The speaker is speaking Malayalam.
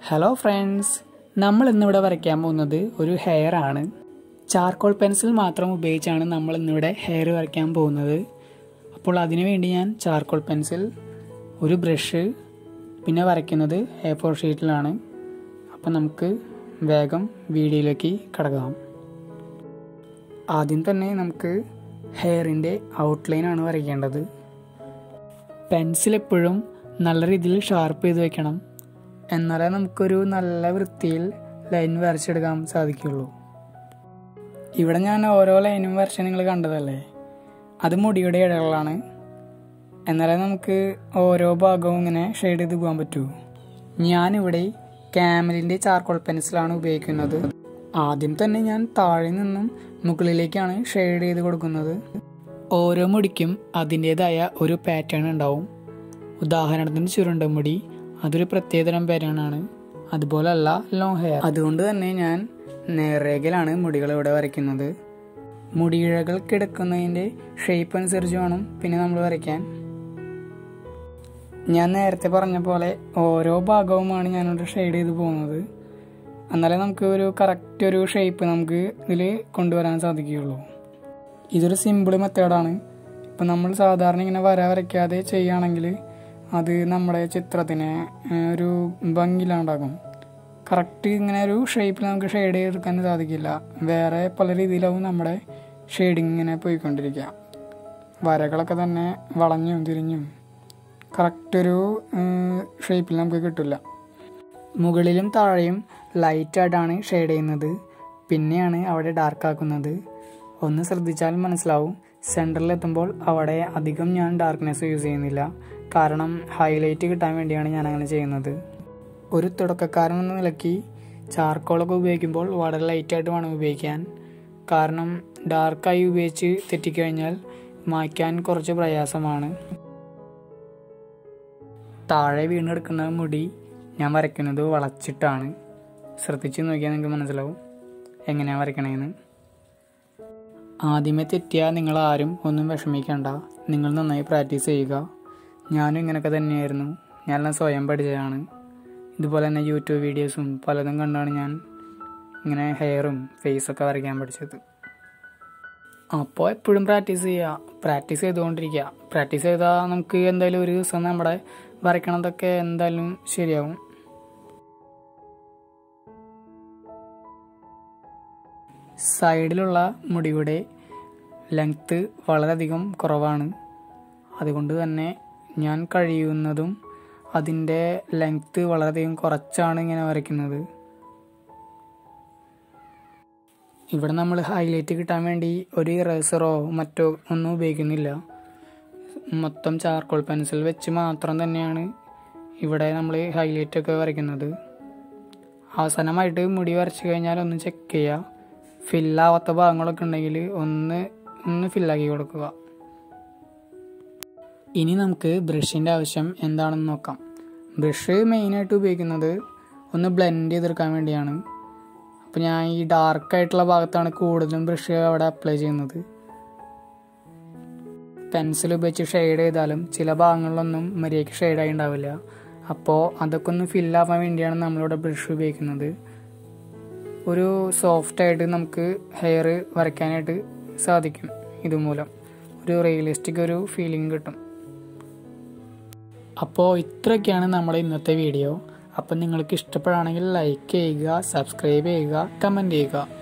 ഹലോ ഫ്രണ്ട്സ് നമ്മൾ ഇന്നിവിടെ വരയ്ക്കാൻ പോകുന്നത് ഒരു ഹെയർ ആണ് ചാർക്കോൾ പെൻസിൽ മാത്രം ഉപയോഗിച്ചാണ് നമ്മൾ ഇന്നിവിടെ ഹെയർ വരയ്ക്കാൻ പോകുന്നത് അപ്പോൾ അതിനു വേണ്ടി ഞാൻ ചാർക്കോൾ പെൻസിൽ ഒരു ബ്രഷ് പിന്നെ വരയ്ക്കുന്നത് എ ഫോർ ഷീറ്റിലാണ് അപ്പം നമുക്ക് വേഗം വീഡിയോയിലേക്ക് കടക്കാം ആദ്യം തന്നെ നമുക്ക് ഹെയറിൻ്റെ ഔട്ട്ലൈനാണ് വരയ്ക്കേണ്ടത് പെൻസിൽ എപ്പോഴും നല്ല രീതിയിൽ ഷാർപ്പ് ചെയ്ത് വെക്കണം എന്നാലേ നമുക്കൊരു നല്ല വൃത്തിയിൽ ലൈൻ വരച്ചെടുക്കാൻ സാധിക്കുള്ളൂ ഇവിടെ ഞാൻ ഓരോ ലൈനും വരച്ച് നിങ്ങൾ കണ്ടതല്ലേ അത് മുടിയുടെ ഇടകളാണ് എന്നാലേ നമുക്ക് ഓരോ ഭാഗവും ഇങ്ങനെ ഷെയ്ഡ് ചെയ്ത് പോകാൻ പറ്റൂ ഞാനിവിടെ ക്യാമലിൻ്റെ ചാർക്കോൾ പെൻസിലാണ് ഉപയോഗിക്കുന്നത് ആദ്യം തന്നെ ഞാൻ താഴെ നിന്നും മുകളിലേക്കാണ് ഷെയ്ഡ് ചെയ്ത് കൊടുക്കുന്നത് ഓരോ മുടിക്കും അതിൻ്റെതായ ഒരു പാറ്റേൺ ഉണ്ടാവും ഉദാഹരണത്തിന് ചുരുണ്ട മുടി അതൊരു പ്രത്യേകതരം പാറ്റേൺ ആണ് അതുപോലല്ല ലോങ് ഹെയർ അതുകൊണ്ട് തന്നെ ഞാൻ നേർരേഖയിലാണ് മുടികൾ ഇവിടെ വരയ്ക്കുന്നത് മുടിയിഴകൾ കിടക്കുന്നതിൻ്റെ ഷേപ്പ് അനുസരിച്ച് വേണം പിന്നെ നമ്മൾ വരയ്ക്കാൻ ഞാൻ നേരത്തെ പറഞ്ഞ പോലെ ഓരോ ഭാഗവുമാണ് ഞാനിവിടെ ഷെയ്ഡ് ചെയ്ത് പോകുന്നത് എന്നാലേ നമുക്ക് ഒരു കറക്റ്റ് ഒരു ഷേപ്പ് നമുക്ക് ഇതിൽ കൊണ്ടുവരാൻ സാധിക്കുകയുള്ളൂ ഇതൊരു സിമ്പിൾ മെത്തേഡാണ് ഇപ്പം നമ്മൾ സാധാരണ ഇങ്ങനെ വര വരയ്ക്കാതെ ചെയ്യുകയാണെങ്കിൽ അത് നമ്മുടെ ചിത്രത്തിന് ഒരു ഭംഗിയില്ലാണ്ടാകും കറക്റ്റ് ഇങ്ങനെ ഒരു ഷേപ്പിൽ നമുക്ക് ഷെയ്ഡ് ചെയ്തെടുക്കാൻ സാധിക്കില്ല വേറെ പല രീതിയിലാവും നമ്മുടെ ഷെയ്ഡിങ് ഇങ്ങനെ പോയിക്കൊണ്ടിരിക്കുക വരകളൊക്കെ തന്നെ വളഞ്ഞും തിരിഞ്ഞും കറക്റ്റ് ഒരു ഷേപ്പിൽ നമുക്ക് കിട്ടില്ല മുകളിലും താഴെയും ലൈറ്റായിട്ടാണ് ഷെയ്ഡ് ചെയ്യുന്നത് പിന്നെയാണ് അവിടെ ഡാർക്ക് ആക്കുന്നത് ഒന്ന് ശ്രദ്ധിച്ചാൽ മനസ്സിലാവും സെൻറ്ററിൽ എത്തുമ്പോൾ അവിടെ അധികം ഞാൻ ഡാർക്ക്നെസ് യൂസ് ചെയ്യുന്നില്ല കാരണം ഹൈലൈറ്റ് കിട്ടാൻ വേണ്ടിയാണ് ഞാൻ അങ്ങനെ ചെയ്യുന്നത് ഒരു തുടക്കക്കാരൻ എന്ന നിലയ്ക്ക് ചാർക്കോളൊക്കെ ഉപയോഗിക്കുമ്പോൾ വളരെ ലൈറ്റായിട്ട് വേണം ഉപയോഗിക്കാൻ കാരണം ഡാർക്കായി ഉപയോഗിച്ച് തെറ്റിക്കഴിഞ്ഞാൽ മായ്ക്കാൻ കുറച്ച് പ്രയാസമാണ് താഴെ വീണെടുക്കുന്ന മുടി ഞാൻ വരയ്ക്കുന്നത് വളച്ചിട്ടാണ് ശ്രദ്ധിച്ച് നോക്കിയാൽ നിങ്ങൾക്ക് മനസ്സിലാവും എങ്ങനെയാണ് വരയ്ക്കണേന്ന് ആദ്യമേ തെറ്റിയാൽ നിങ്ങൾ ആരും ഒന്നും വിഷമിക്കണ്ട നിങ്ങൾ നന്നായി പ്രാക്ടീസ് ചെയ്യുക ഞാനും ഇങ്ങനെയൊക്കെ തന്നെയായിരുന്നു ഞാനെല്ലാം സ്വയം പഠിച്ചതാണ് ഇതുപോലെ തന്നെ യൂട്യൂബ് വീഡിയോസും പലതും കണ്ടാണ് ഞാൻ ഇങ്ങനെ ഹെയറും ഫേസൊക്കെ വരയ്ക്കാൻ പഠിച്ചത് അപ്പോൾ എപ്പോഴും പ്രാക്ടീസ് ചെയ്യുക പ്രാക്ടീസ് ചെയ്തുകൊണ്ടിരിക്കുക പ്രാക്ടീസ് ചെയ്താൽ നമുക്ക് എന്തായാലും ഒരു ദിവസം നമ്മുടെ വരയ്ക്കണതൊക്കെ എന്തായാലും ശരിയാവും സൈഡിലുള്ള മുടിയുടെ ലെങ്ത്ത് വളരെയധികം കുറവാണ് അതുകൊണ്ട് തന്നെ ഞാൻ കഴിയുന്നതും അതിൻ്റെ ലെങ്ത്ത് വളരെയധികം കുറച്ചാണ് ഇങ്ങനെ വരയ്ക്കുന്നത് ഇവിടെ നമ്മൾ ഹൈലൈറ്റ് കിട്ടാൻ വേണ്ടി ഒരു ഇറേസറോ മറ്റോ ഒന്നും ഉപയോഗിക്കുന്നില്ല മൊത്തം ചാർക്കോൾ പെൻസിൽ വെച്ച് മാത്രം തന്നെയാണ് ഇവിടെ നമ്മൾ ഹൈലൈറ്റ് ഒക്കെ വരയ്ക്കുന്നത് അവസാനമായിട്ട് മുടി വരച്ച് കഴിഞ്ഞാൽ ഒന്ന് ചെക്ക് ചെയ്യുക ഫില്ലാവാത്ത ഭാഗങ്ങളൊക്കെ ഉണ്ടെങ്കിൽ ഒന്ന് ഒന്ന് ഫില്ലാക്കി കൊടുക്കുക ഇനി നമുക്ക് ബ്രഷിൻ്റെ ആവശ്യം എന്താണെന്ന് നോക്കാം ബ്രഷ് മെയിനായിട്ട് ഉപയോഗിക്കുന്നത് ഒന്ന് ബ്ലെൻഡ് ചെയ്തെടുക്കാൻ വേണ്ടിയാണ് അപ്പോൾ ഞാൻ ഈ ഡാർക്ക് ആയിട്ടുള്ള ഭാഗത്താണ് കൂടുതലും ബ്രഷ് അവിടെ അപ്ലൈ ചെയ്യുന്നത് പെൻസിൽ ഉപയോഗിച്ച് ഷെയ്ഡ് ചെയ്താലും ചില ഭാഗങ്ങളിലൊന്നും മര്യാദയ്ക്ക് ഷെയ്ഡായി ഉണ്ടാവില്ല അപ്പോൾ അതൊക്കെ ഒന്ന് ഫില്ലാവാൻ വേണ്ടിയാണ് നമ്മളിവിടെ ബ്രഷ് ഉപയോഗിക്കുന്നത് ഒരു സോഫ്റ്റ് ആയിട്ട് നമുക്ക് ഹെയർ വരയ്ക്കാനായിട്ട് സാധിക്കും ഇതുമൂലം ഒരു റിയലിസ്റ്റിക് ഒരു ഫീലിംഗ് കിട്ടും അപ്പോൾ ഇത്രയൊക്കെയാണ് നമ്മുടെ ഇന്നത്തെ വീഡിയോ അപ്പം നിങ്ങൾക്ക് ഇഷ്ടപ്പെടുകയാണെങ്കിൽ ലൈക്ക് ചെയ്യുക സബ്സ്ക്രൈബ് ചെയ്യുക കമൻറ്റ് ചെയ്യുക